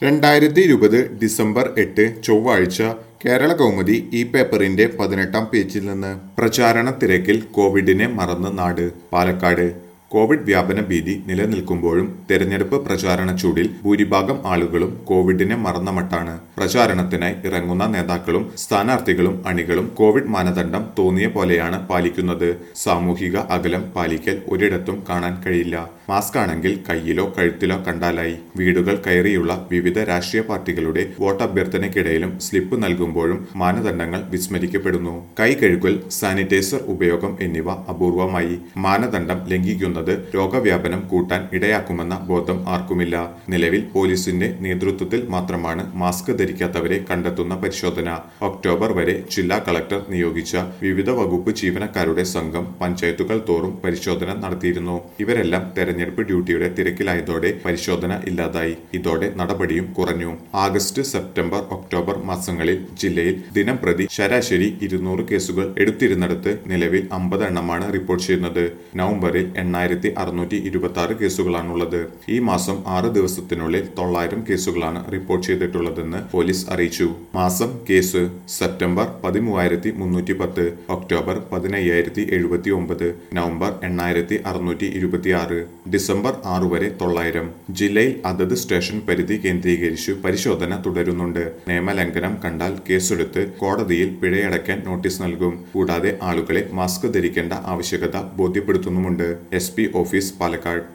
രണ്ടായിരത്തി ഇരുപത് ഡിസംബർ എട്ട് ചൊവ്വാഴ്ച കേരള കൗമുദി ഈ പേപ്പറിന്റെ പതിനെട്ടാം പേജിൽ നിന്ന് പ്രചാരണ തിരക്കിൽ കോവിഡിനെ മറന്ന് നാട് പാലക്കാട് കോവിഡ് വ്യാപന ഭീതി നിലനിൽക്കുമ്പോഴും തെരഞ്ഞെടുപ്പ് പ്രചാരണ ചൂടിൽ ഭൂരിഭാഗം ആളുകളും കോവിഡിനെ മറന്ന മട്ടാണ് പ്രചാരണത്തിനായി ഇറങ്ങുന്ന നേതാക്കളും സ്ഥാനാർത്ഥികളും അണികളും കോവിഡ് മാനദണ്ഡം തോന്നിയ പോലെയാണ് പാലിക്കുന്നത് സാമൂഹിക അകലം പാലിക്കൽ ഒരിടത്തും കാണാൻ കഴിയില്ല മാസ്ക് ആണെങ്കിൽ കയ്യിലോ കഴുത്തിലോ കണ്ടാലായി വീടുകൾ കയറിയുള്ള വിവിധ രാഷ്ട്രീയ പാർട്ടികളുടെ വോട്ടഭ്യർത്ഥനയ്ക്കിടയിലും സ്ലിപ്പ് നൽകുമ്പോഴും മാനദണ്ഡങ്ങൾ വിസ്മരിക്കപ്പെടുന്നു കൈ കഴുകൽ സാനിറ്റൈസർ ഉപയോഗം എന്നിവ അപൂർവമായി മാനദണ്ഡം ലംഘിക്കുന്നത് രോഗവ്യാപനം കൂട്ടാൻ ഇടയാക്കുമെന്ന ബോധം ആർക്കുമില്ല നിലവിൽ പോലീസിന്റെ നേതൃത്വത്തിൽ മാത്രമാണ് മാസ്ക് ധരിക്കാത്തവരെ കണ്ടെത്തുന്ന പരിശോധന ഒക്ടോബർ വരെ ജില്ലാ കളക്ടർ നിയോഗിച്ച വിവിധ വകുപ്പ് ജീവനക്കാരുടെ സംഘം പഞ്ചായത്തുകൾ തോറും പരിശോധന നടത്തിയിരുന്നു ഇവരെല്ലാം തെരഞ്ഞെടുപ്പ് ഡ്യൂട്ടിയുടെ തിരക്കിലായതോടെ പരിശോധന ഇല്ലാതായി ഇതോടെ നടപടിയും കുറഞ്ഞു ആഗസ്റ്റ് സെപ്റ്റംബർ ഒക്ടോബർ മാസങ്ങളിൽ ജില്ലയിൽ ദിനം പ്രതി ശരാശരി ഇരുന്നൂറ് കേസുകൾ എടുത്തിരുന്നിടത്ത് നിലവിൽ അമ്പത് എണ്ണമാണ് റിപ്പോർട്ട് ചെയ്യുന്നത് നവംബറിൽ എണ്ണായിരത്തി അറുന്നൂറ്റി ഇരുപത്തി ആറ് കേസുകളാണുള്ളത് ഈ മാസം ആറ് ദിവസത്തിനുള്ളിൽ തൊള്ളായിരം കേസുകളാണ് റിപ്പോർട്ട് ചെയ്തിട്ടുള്ളതെന്ന് പോലീസ് അറിയിച്ചു മാസം കേസ് സെപ്റ്റംബർ പതിമൂവായിരത്തി മുന്നൂറ്റി പത്ത് ഒക്ടോബർ പതിനയ്യായിരത്തി എഴുപത്തി ഒമ്പത് നവംബർ എണ്ണായിരത്തി അറുന്നൂറ്റി ഇരുപത്തി ആറ് ഡിസംബർ ആറ് വരെ തൊള്ളായിരം ജില്ലയിൽ അതത് സ്റ്റേഷൻ പരിധി കേന്ദ്രീകരിച്ചു പരിശോധന തുടരുന്നുണ്ട് നിയമലംഘനം കണ്ടാൽ കേസെടുത്ത് കോടതിയിൽ പിഴയടയ്ക്കാൻ നോട്ടീസ് നൽകും കൂടാതെ ആളുകളെ മാസ്ക് ധരിക്കേണ്ട ആവശ്യകത ബോധ്യപ്പെടുത്തുന്നുമുണ്ട് എസ് പി ഓഫീസ് പാലക്കാട്